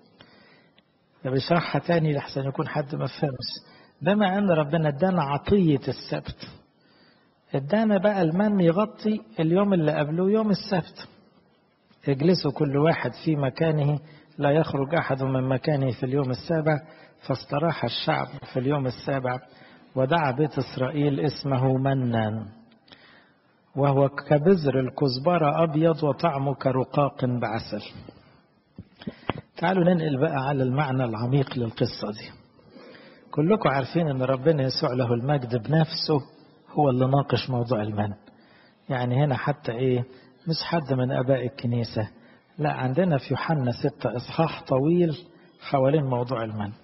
ده بيشرحها تاني لحسن يكون حد ما فهمش بما أن ربنا ادانا عطية السبت ادانا بقى المن يغطي اليوم اللي قبله يوم السبت اجلسوا كل واحد في مكانه لا يخرج أحد من مكانه في اليوم السابع فاستراح الشعب في اليوم السابع ودعا بيت إسرائيل اسمه منان وهو كبذر الكزبرة أبيض وطعمه كرقاق بعسل تعالوا ننقل بقى على المعنى العميق للقصة دي كلكم عارفين أن ربنا يسوع له المجد بنفسه هو اللي ناقش موضوع المن يعني هنا حتى إيه مش حد من أباء الكنيسة لا عندنا في يوحنا ستة إصحاح طويل حوالين موضوع المن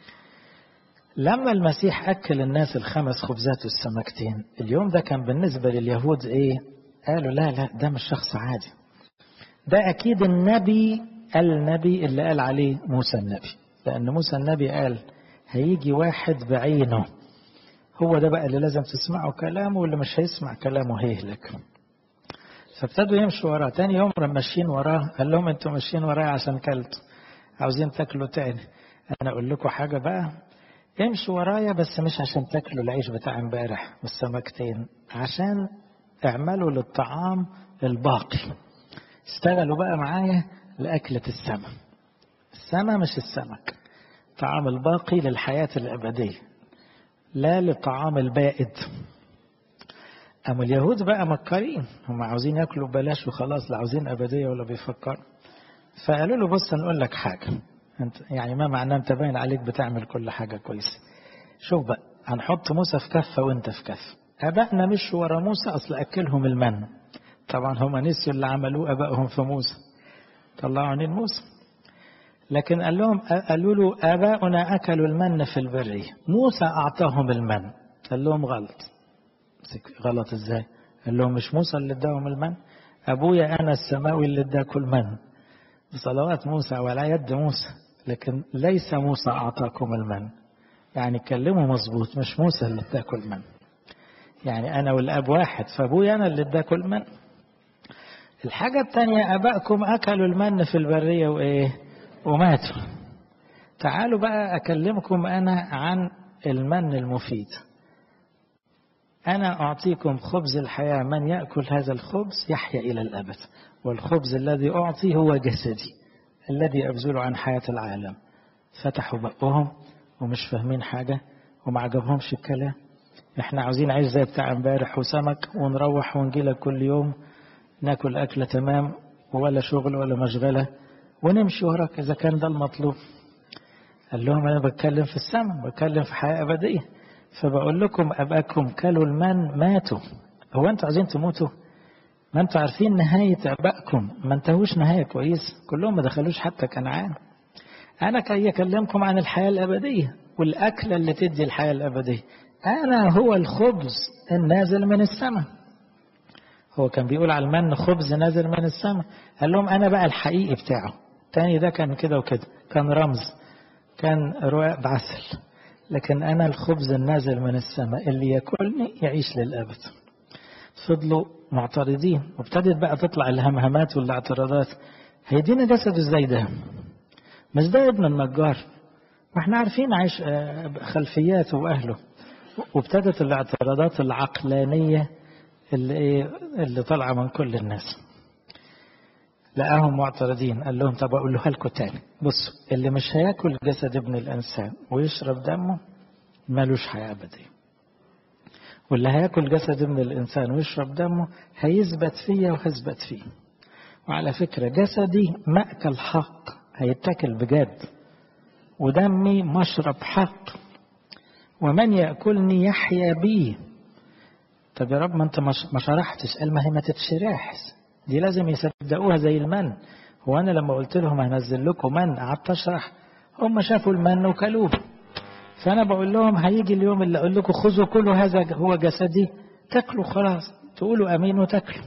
لما المسيح أكل الناس الخمس خبزات والسمكتين اليوم ده كان بالنسبة لليهود إيه قالوا لا لا ده مش شخص عادي ده أكيد النبي النبي اللي قال عليه موسى النبي لأن موسى النبي قال هيجي واحد بعينه هو ده بقى اللي لازم تسمعوا كلامه واللي مش هيسمع كلامه هيهلك فابتدوا يمشوا وراه تاني يوم ماشيين وراه قال لهم انتوا ماشيين ورايا عشان كلتوا عاوزين تاكلوا تاني انا اقول لكم حاجه بقى امشوا ورايا بس مش عشان تاكلوا العيش بتاع امبارح والسمكتين عشان اعملوا للطعام الباقي اشتغلوا بقى معايا لأكلة السماء السماء مش السمك طعام الباقي للحياة الأبدية لا لطعام البائد أما اليهود بقى مكارين هم عاوزين ياكلوا بلاش وخلاص لا عاوزين أبدية ولا بيفكروا فقالوا له بص نقول لك حاجة انت يعني ما معناه انت باين عليك بتعمل كل حاجة كويسة شوف بقى هنحط موسى في كفة وانت في كفة أبائنا مشوا ورا موسى أصل أكلهم المن طبعا هم نسيوا اللي عملوه أبائهم في موسى طلعوا عينين موسى لكن قال لهم قالوا له آباؤنا أكلوا المن في البرية موسى أعطاهم المن قال لهم غلط غلط إزاي قال لهم مش موسى اللي اداهم المن أبويا أنا السماوي اللي اداكم المن بصلوات موسى وعلى يد موسى لكن ليس موسى أعطاكم المن يعني كلموا مظبوط مش موسى اللي اداكم المن يعني أنا والأب واحد فأبويا أنا اللي اداكم المن الحاجة الثانية أبائكم أكلوا المن في البرية وإيه وماتوا تعالوا بقى أكلمكم أنا عن المن المفيد أنا أعطيكم خبز الحياة من يأكل هذا الخبز يحيا إلى الأبد والخبز الذي أعطي هو جسدي الذي أبذل عن حياة العالم فتحوا بقهم ومش فاهمين حاجة وما عجبهمش الكلام احنا عاوزين عيش زي بتاع امبارح وسمك ونروح ونجيلك كل يوم ناكل أكلة تمام ولا شغل ولا مشغلة ونمشي وراك إذا كان ده المطلوب قال لهم أنا بتكلم في السماء بتكلم في حياة أبدية فبقول لكم أباكم كلوا المن ماتوا هو أنتوا عايزين تموتوا ما أنتوا عارفين نهاية أبائكم ما انتهوش نهاية كويس كلهم ما دخلوش حتى كنعان أنا كي أكلمكم عن الحياة الأبدية والأكلة اللي تدي الحياة الأبدية أنا هو الخبز النازل من السماء هو كان بيقول على المن خبز نازل من السماء قال لهم أنا بقى الحقيقي بتاعه تاني ده كان كده وكده كان رمز كان رواق بعسل لكن أنا الخبز النازل من السماء اللي ياكلني يعيش للأبد فضلوا معترضين وابتدت بقى تطلع الهمهمات والاعتراضات هيدينا جسده ازاي ده مش ده ابن النجار واحنا عارفين عايش خلفياته واهله وابتدت الاعتراضات العقلانيه اللي ايه اللي طالعه من كل الناس لقاهم معترضين قال لهم طب اقولها لكم تاني بصوا اللي مش هياكل جسد ابن الانسان ويشرب دمه مالوش حياه ابديه واللي هياكل جسد ابن الانسان ويشرب دمه هيثبت فيا وهثبت فيه وعلى فكره جسدي ماكل حق هيتاكل بجد ودمي مشرب حق ومن ياكلني يحيا بي طب يا رب ما انت ما شرحتش قال ما هي ما تتشرحش دي لازم يصدقوها زي المن هو انا لما قلت لهم هنزل لكم من قعدت اشرح هم شافوا المن وكلوه فانا بقول لهم هيجي اليوم اللي اقول لكم خذوا كل هذا هو جسدي تاكلوا خلاص تقولوا امين وتاكلوا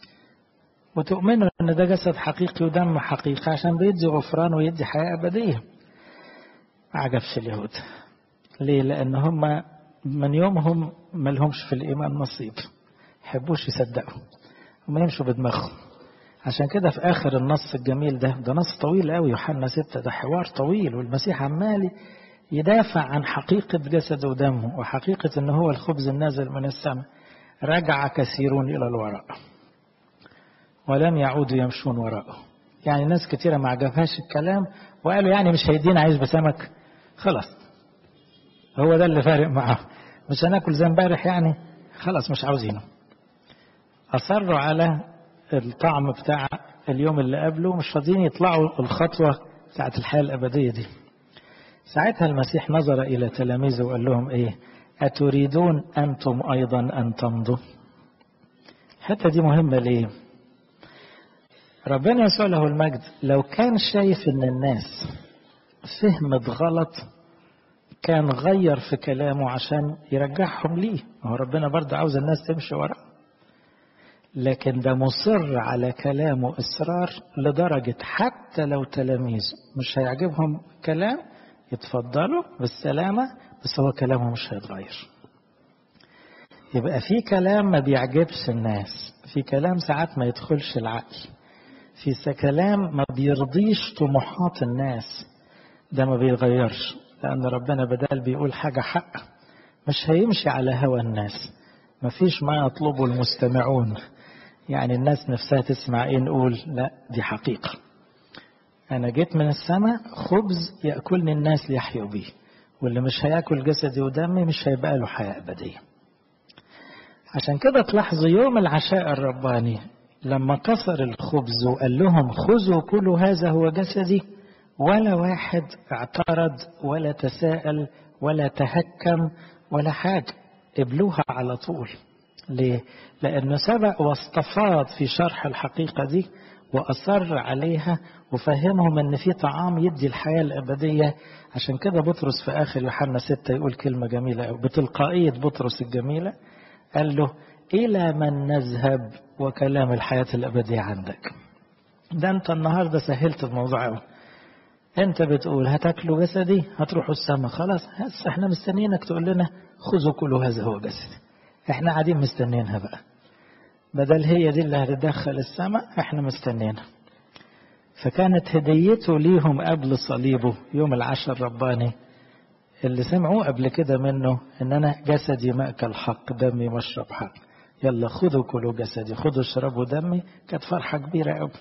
وتؤمنوا ان ده جسد حقيقي ودم حقيقي عشان بيدي غفران ويدي حياه ابديه ما عجبش اليهود ليه لان هم من يومهم ما لهمش في الايمان نصيب يحبوش يصدقوا هم يمشوا بدماغهم عشان كده في اخر النص الجميل ده ده نص طويل قوي يوحنا ستة ده حوار طويل والمسيح عمال يدافع عن حقيقة جسده ودمه وحقيقة ان هو الخبز النازل من السماء رجع كثيرون الى الوراء ولم يعودوا يمشون وراءه يعني ناس كتيرة ما عجبهاش الكلام وقالوا يعني مش هيدينا عيش بسمك خلاص هو ده اللي فارق معاه مش هناكل زي امبارح يعني خلاص مش عاوزينه أصروا على الطعم بتاع اليوم اللي قبله مش راضيين يطلعوا الخطوة بتاعت الحياة الأبدية دي ساعتها المسيح نظر إلى تلاميذه وقال لهم إيه أتريدون أنتم أيضا أن تمضوا الحتة دي مهمة ليه ربنا يسوع له المجد لو كان شايف ان الناس فهمت غلط كان غير في كلامه عشان يرجعهم ليه هو ربنا برضه عاوز الناس تمشي وراه لكن ده مصر على كلامه إصرار لدرجة حتى لو تلاميذ مش هيعجبهم كلام يتفضلوا بالسلامة بس هو كلامه مش هيتغير يبقى في كلام ما بيعجبش الناس في كلام ساعات ما يدخلش العقل في كلام ما بيرضيش طموحات الناس ده ما بيتغيرش لأن ربنا بدل بيقول حاجة حق مش هيمشي على هوى الناس ما فيش ما يطلبه المستمعون يعني الناس نفسها تسمع ايه نقول لا دي حقيقة أنا جيت من السماء خبز يأكلني الناس ليحيوا بيه واللي مش هياكل جسدي ودمي مش هيبقى له حياة أبدية عشان كده تلاحظوا يوم العشاء الرباني لما كسر الخبز وقال لهم خذوا كل هذا هو جسدي ولا واحد اعترض ولا تساءل ولا تهكم ولا حاجة قبلوها على طول ليه؟ لأنه سبق واستفاض في شرح الحقيقة دي وأصر عليها وفهمهم أن في طعام يدي الحياة الأبدية عشان كده بطرس في آخر يوحنا 6 يقول كلمة جميلة أو بتلقائية بطرس الجميلة قال له إلى من نذهب وكلام الحياة الأبدية عندك ده أنت النهاردة سهلت الموضوع أوي أنت بتقول هتاكلوا جسدي هتروحوا السماء خلاص هس احنا مستنيينك تقول لنا خذوا كلوا هذا هو جسدي احنا قاعدين مستنيينها بقى بدل هي دي اللي هتدخل السماء احنا مستنيينها فكانت هديته ليهم قبل صليبه يوم العشر رباني اللي سمعوه قبل كده منه ان انا جسدي مأكل حق دمي مشرب حق يلا خذوا كلوا جسدي خذوا اشربوا دمي كانت فرحة كبيرة قوي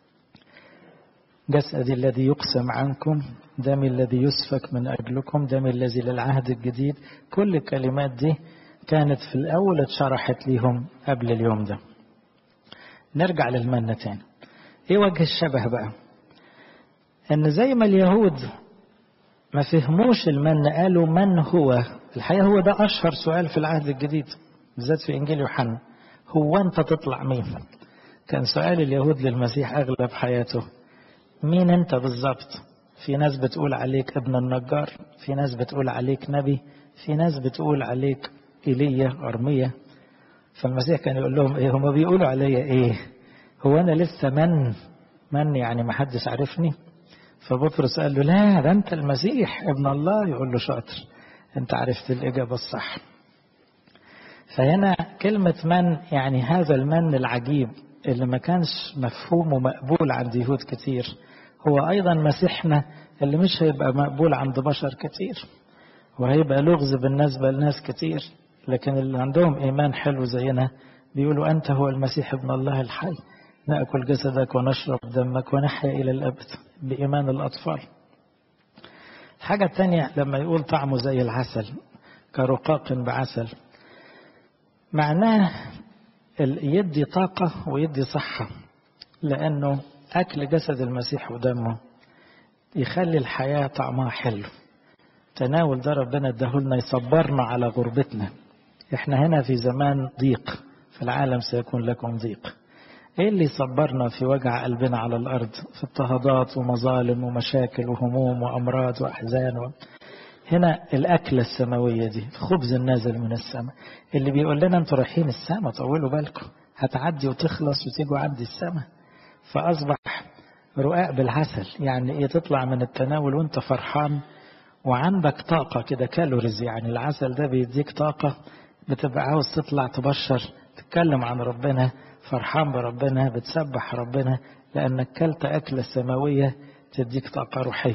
جسدي الذي يقسم عنكم دمي الذي يسفك من أجلكم دمي الذي للعهد الجديد كل الكلمات دي كانت في الأول اتشرحت ليهم قبل اليوم ده نرجع للمنة تاني ايه وجه الشبه بقى ان زي ما اليهود ما فهموش المن قالوا من هو الحقيقة هو ده أشهر سؤال في العهد الجديد بالذات في إنجيل يوحنا هو أنت تطلع مين كان سؤال اليهود للمسيح أغلب حياته مين أنت بالظبط في ناس بتقول عليك ابن النجار في ناس بتقول عليك نبي في ناس بتقول عليك إيليا أرمية فالمسيح كان يقول لهم إيه هم بيقولوا عليا إيه هو أنا لسه من من يعني ما حدش عارفني فبطرس قال له لا ده أنت المسيح ابن الله يقول له شاطر أنت عرفت الإجابة الصح فهنا كلمة من يعني هذا المن العجيب اللي ما كانش مفهوم ومقبول عند يهود كتير هو أيضا مسيحنا اللي مش هيبقى مقبول عند بشر كتير وهيبقى لغز بالنسبة لناس كتير لكن اللي عندهم إيمان حلو زينا بيقولوا أنت هو المسيح ابن الله الحي نأكل جسدك ونشرب دمك ونحيا إلى الأبد بإيمان الأطفال الحاجة الثانية لما يقول طعمه زي العسل كرقاق بعسل معناه يدي طاقة ويدي صحة لأنه أكل جسد المسيح ودمه يخلي الحياة طعمها حلو تناول ده ربنا اداهولنا يصبرنا على غربتنا احنا هنا في زمان ضيق في العالم سيكون لكم ضيق ايه اللي يصبرنا في وجع قلبنا على الارض في اضطهادات ومظالم ومشاكل وهموم وامراض واحزان و... هنا الأكلة السماوية دي الخبز النازل من السماء اللي بيقول لنا انتوا رايحين السماء طولوا بالكم هتعدي وتخلص وتيجوا عند السماء فأصبح رقاق بالعسل يعني ايه تطلع من التناول وانت فرحان وعندك طاقة كده كالوريز يعني العسل ده بيديك طاقة بتبقى عاوز تطلع تبشر تتكلم عن ربنا فرحان بربنا بتسبح ربنا لأنك كلت أكلة سماوية تديك طاقة روحية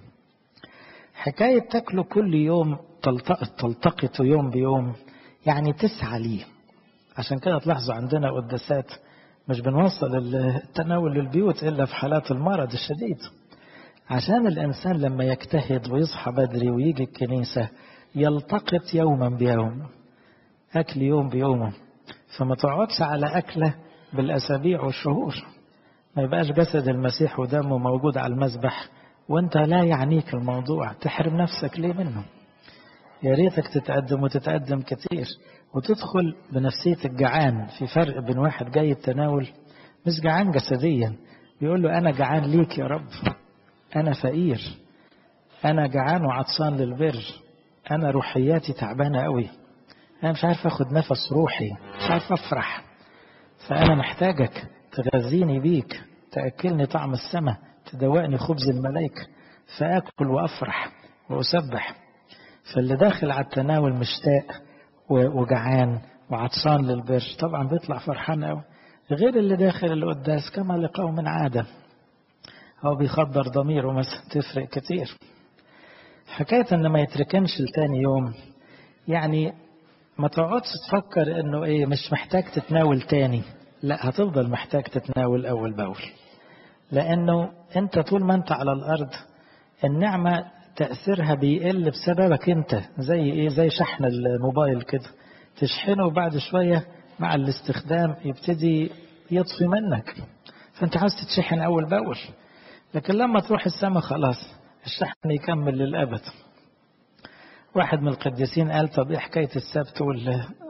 حكاية تاكله كل يوم تلتقط يوم بيوم يعني تسعى ليه عشان كده تلاحظوا عندنا قداسات مش بنوصل التناول للبيوت إلا في حالات المرض الشديد عشان الإنسان لما يجتهد ويصحى بدري ويجي الكنيسة يلتقط يوما بيوم أكل يوم بيومه فما تقعدش على أكلة بالأسابيع والشهور ما يبقاش جسد المسيح ودمه موجود على المذبح وانت لا يعنيك الموضوع تحرم نفسك ليه منه يا ريتك تتقدم وتتقدم كتير وتدخل بنفسية الجعان في فرق بين واحد جاي التناول مش جعان جسديا بيقول له أنا جعان ليك يا رب أنا فقير أنا جعان وعطشان للبر أنا روحياتي تعبانة قوي أنا مش عارف أخد نفس روحي مش عارف أفرح فأنا محتاجك تغذيني بيك تأكلني طعم السماء تدوقني خبز الملائكة فأكل وأفرح وأسبح فاللي داخل على التناول مشتاق وجعان وعطشان للبر طبعا بيطلع فرحان قوي غير اللي داخل القداس كما لقوم عادة هو بيخدر ضميره مثلا تفرق كتير حكاية ان ما يتركنش لتاني يوم يعني ما تقعدش تفكر انه ايه مش محتاج تتناول تاني لا هتفضل محتاج تتناول اول باول لانه انت طول ما انت على الارض النعمة تأثيرها بيقل بسببك انت زي ايه زي شحن الموبايل كده تشحنه وبعد شوية مع الاستخدام يبتدي يطفي منك فانت عاوز تتشحن اول باول لكن لما تروح السماء خلاص الشحن يكمل للأبد واحد من القديسين قال طب ايه حكاية السبت وال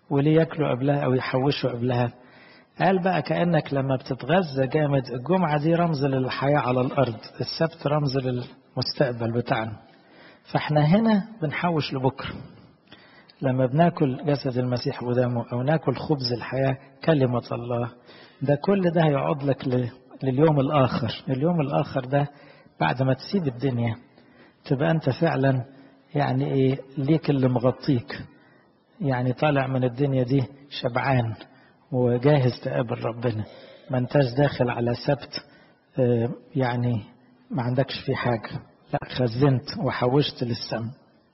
وليه ياكلوا قبلها أو يحوشوا قبلها قال بقى كأنك لما بتتغذى جامد الجمعة دي رمز للحياة على الأرض السبت رمز للمستقبل بتاعنا فاحنا هنا بنحوش لبكرة لما بناكل جسد المسيح ودمه أو ناكل خبز الحياة كلمة الله ده كل ده هيقعد لك لليوم الآخر اليوم الآخر ده بعد ما تسيب الدنيا تبقى أنت فعلا يعني إيه ليك اللي مغطيك يعني طالع من الدنيا دي شبعان وجاهز تقابل ربنا ما انتش داخل على سبت يعني ما عندكش فيه حاجة لا خزنت وحوشت للسم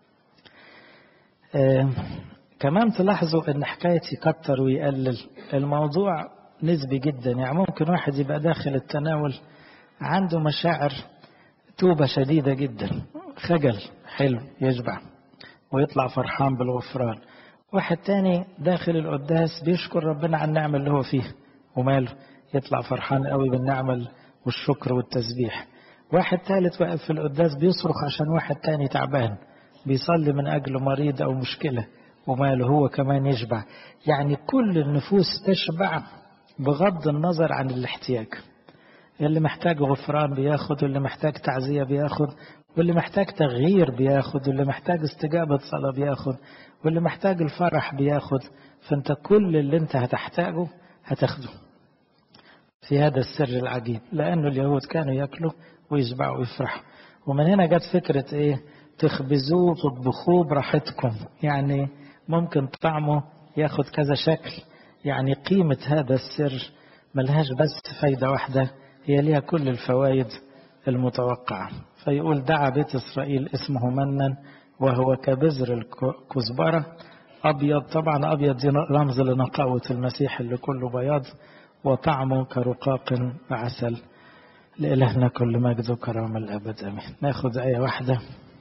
كمان تلاحظوا ان حكاية يكتر ويقلل الموضوع نسبي جدا يعني ممكن واحد يبقى داخل التناول عنده مشاعر توبة شديدة جدا خجل حلو يشبع ويطلع فرحان بالغفران واحد تاني داخل القداس بيشكر ربنا على النعمة اللي هو فيها وماله يطلع فرحان قوي بالنعمة والشكر والتسبيح واحد ثالث واقف في القداس بيصرخ عشان واحد تاني تعبان بيصلي من أجل مريض أو مشكلة وماله هو كمان يشبع يعني كل النفوس تشبع بغض النظر عن الاحتياج اللي محتاج غفران بياخد واللي محتاج تعزية بياخد واللي محتاج تغيير بياخد واللي محتاج استجابة صلاة بياخد واللي محتاج الفرح بياخد فانت كل اللي انت هتحتاجه هتاخده في هذا السر العجيب لأنه اليهود كانوا يأكلوا ويشبعوا ويفرحوا ومن هنا جت فكرة ايه تخبزوه تطبخوه براحتكم يعني ممكن طعمه ياخد كذا شكل يعني قيمة هذا السر ملهاش بس فايدة واحدة هي ليها كل الفوائد المتوقعة فيقول دعا بيت إسرائيل اسمه منا وهو كبذر الكزبرة أبيض طبعا أبيض دي رمز لنقاوة المسيح اللي كله بياض وطعمه كرقاق بعسل لإلهنا كل مجد وكرامة الأبد أمين ناخذ آية واحدة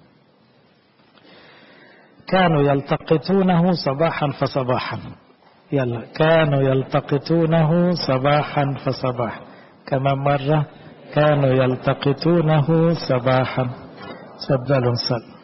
كانوا يلتقطونه صباحا فصباحا يلا كانوا يلتقطونه صباحا فصباحا كمان مرة كانوا يلتقطونه صباحا تفضلوا نصلي